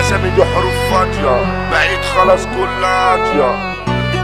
اسامي دي حروف فاضية بقيت خلاص كلها قاضية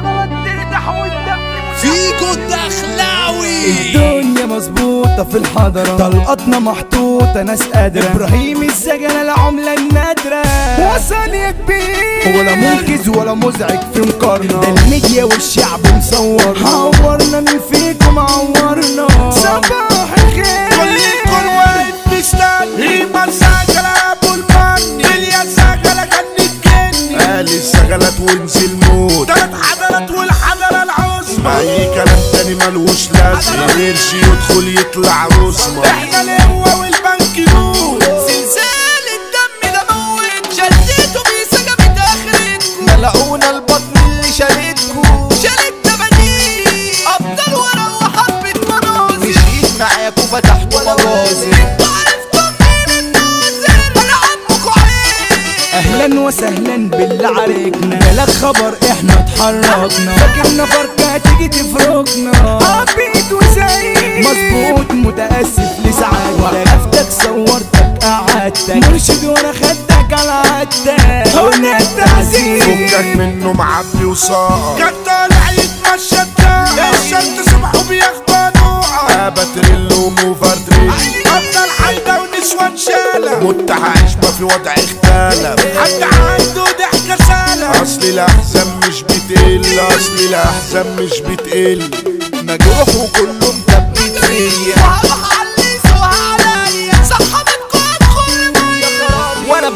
فيكو الدخلاوي الدنيا مظبوطة في الحضرة طلقاتنا محطوطة ناس قادرة ابراهيم السجن العملة النادرة وصل يا كبير ولا منقذ ولا مزعج في مقارنة ده الميديا والشعب مصور عورنا مين فيكم عورنا صباح الخير كل الكل واقف مستني ما السجلة ابو المني مليان سجلة كان الجني قال السجلات ونزل موت تلات حضرات والحضرة العظمى اي كلام تاني ملوش لازمة قرش يدخل يطلع رسمة احنا القوة والبنك نور زلزال الدم ده موت شديته بسجمة اخرتكم ملعونا البطن اللي شالتكم شالت تباديل ابطال ورا وحبة مناظر مشيت معاكم فتحتوا مجازر انتوا عرفتوا مين الناظر انا عمكوا عين اهلا وسهلا باللي عليكنا بلاك خبر احنا اتحركنا فاكرنا فرقة تيجي تفرقنا عبيد وزعيم مظبوط متاسف لسعادتك عرفتك صورتك قعدتك مرشد وانا خدتك على عادتك هنا التعزيز فكك منه معبي وصاقة كان طالع يتمشى الداعي الشمس صبحه بياخدوا نوعة باتريلو موفر دريل افضل حيدة ونسوان شالة مت عايش ما في وضع اختلف حد عنده ضحكة سالة اصل الاحزان مش بتقل اصل الاحزان مش بتقل مجروح وكله مثبت فيا وهحلي سوا عليا صحبتكوا هتخر مية وانا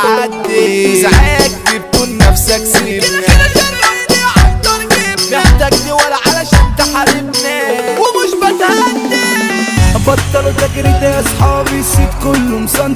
بمتعدي ساعات جبتوا لنفسك سيبنا كده شرقني عالدار جبنا محتاجني ولا علشان تحاربنا ومش بتهدي بطلوا تجريد يا اصحابي السيت كله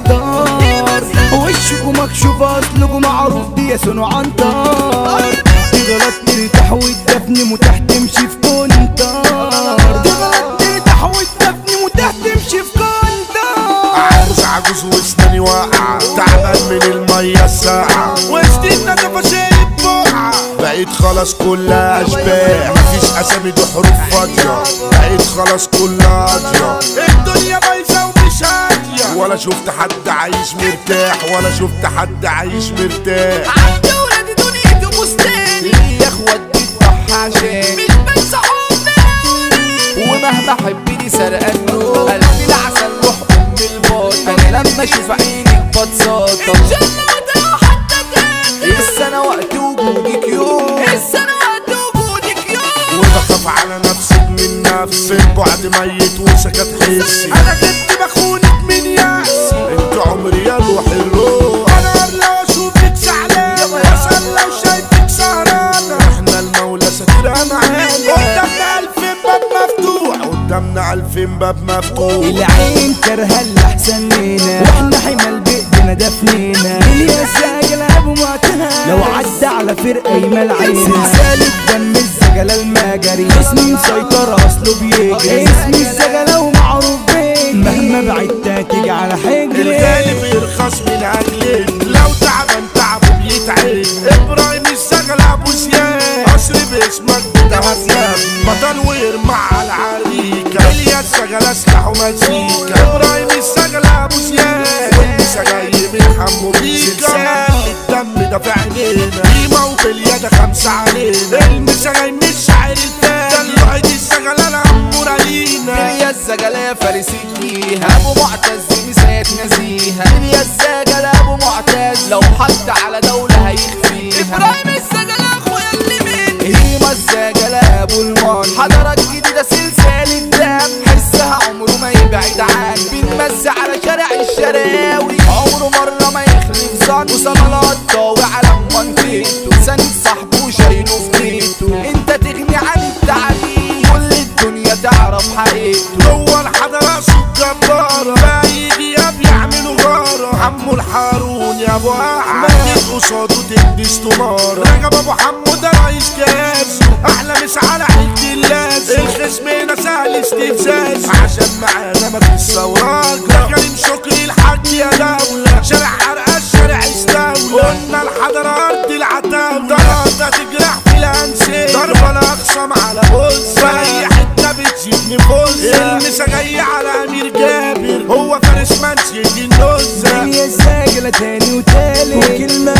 مسنطر وشكوا مكشوف اصلكوا معروف دي يا سنو عنتر تغلط ترتاح والدفن متاح تمشي في كونتر تغلط ترتاح والدفن متاح تمشي في كونتر عجوز عجوز واسناني واقعة تعبان من المية الساقعة وسنيننا تفاشيل بقعة بقيت خلاص كلها اشباح مفيش اسامي دي حروف فاضية بقيت خلاص كلها قاضية الدنيا بايظة ومش هادية ولا شفت حد عايش مرتاح ولا شفت حد عايش مرتاح عندي ولادي دنيتي بستان يا اخوات تضحى عشان مش بنسى حبي ومهما حبني سرقان نور قلبي العسل روح ام الباطل انا لما اشوف عينك بتساطل الجنة وده حتى تاني السنة وقت وجودك يوم السنة وقت وجودك يوم وبخاف على نفسك من نفسي البعد ميت وسكت حسي انا كنت بخونك من يأسي انت عمري يا روح الروح انا لو اشوفك زعلانة واسأل لو شايفك سهرانة احنا المولى ساترها معانا قدامنا الفين باب مفتوح قدامنا الفين باب مفتوح العين كرهة اللي احسن لينا واحنا حمل بايدينا دفنينا الياس ساجل ابو معتها لو عدى على فرقه يمال عينا سلسال الدم الزجلة المجري اسمي مسيطر اصله بيجري اسمي الزجلة ومعروف بيه مهما بعدت تيجي على حجري الغالي بيرخص من اجلك لو تعبان تعبه بيتعب ابراهيم الشغل ابو زياد قصر باسمك بتهزم بطل ويرمع على العريكة الياس شغل اسلحه مزيكا ابراهيم الشغل ابو زياد والنسا جاي من حمو بيكا سلسال الدم ده في عينينا قيمة وباليد خمسة علينا النسا جاي من الشعر التاني ده الوحيد الشغل انا عمور علينا يا الزجلة فارس فيها ابو معتز مسات نزيها يا الزجلة ابو معتز لو حط على دولة هيخفيها ابراهيم السجل اخويا اللي مني هي الزجلة ابو المال حضارات جديدة سلسال الدم حسها عمره ما يبعد عنك بنمز على شارع الشراوي عمره مرة ما يخلف ظن وصلالات طاوي على منطقته سند صاحبه شايله في بيته انت تغني عن التعليم كل الدنيا تعرف حقيقته جوه الحضرة صوت جبارة باقي غياب يعملوا غارة عمو الحارون يا ابو احمد جيت قصاده تدي استمارة رجب ابو حمو ده رئيس كاس احلى مش على عيلة اللاس الخصم هنا سهل استفزاز عشان معانا مفيش ثورات ده كريم شكري الحاج يا دولة شارع حرقة الشارع استولى قلنا الحضرة ارض العتاولة ضربة تجرح في الانسية ضربة الاخصم على بوز في اي حتة بتجيبني فوز المسا جاي على امير جابر هو فارس منسي النزة الدنيا ساجلة تاني وتالت وكلمة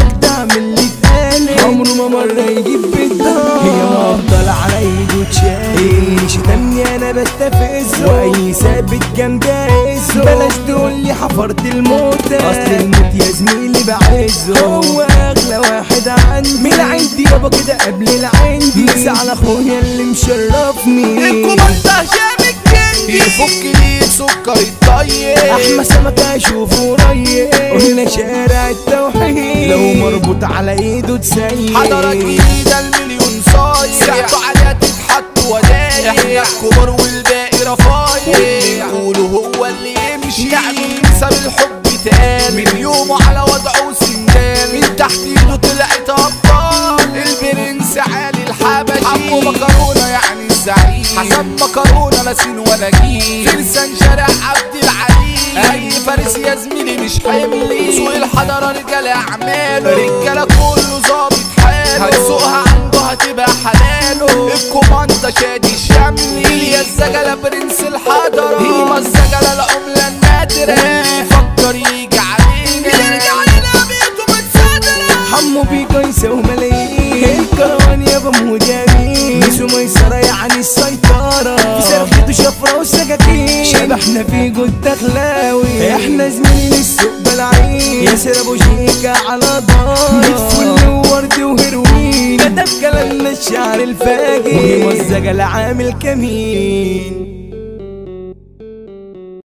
وفرت الموتة اصل الموت يا زميلي بعزه هو اغلى واحد عندي من عندي يابا كده قبل العندي مسا على اخويا اللي مشرفني الكوماندا هشام الجندي يفك ليك سكر الطيب احمى سمكة اشوفه قريب قلنا شارع التوحيد لو مربوط على ايده تسيب حضرة جديدة المليون صايع ساعته عليها تتحط ودايع احنا الكبار والباقي رفايع واللي نقوله هو اللي يمشي نعمل نكسب الحب تقال من يومه على وضعه سندال من تحت ايده طلعت ابطال البرنس علي الحبشي حمو مكرونة يعني الزعيم حسن مكرونة لا سين ولا جيل فرسان شارع عبد العليم اي فارس يا زميلي مش حملي سوق الحضرة رجال اعماله رجالة كله ظابط حاله هتسوقها عنده هتبقى حلاله الكوماندا شادي الشملي يا الزجلة برنس الحضرة هيما الزجلة العملة النادرة يفكر يجي علينا يرجع علينا بيته متصدرة حمو بيكا يساوي ملايين الكروان يابا مو جميل ميسو ميسرة يعني السيطرة في سرقته شفرة وسكاكين شبحنا في جود تخلاوي احنا زميلين السوق بلعين ياسر ابو شيكا على دار مدفل وورد وهيروين كتب كلامنا الشعر الفاجر ومزج العامل كمين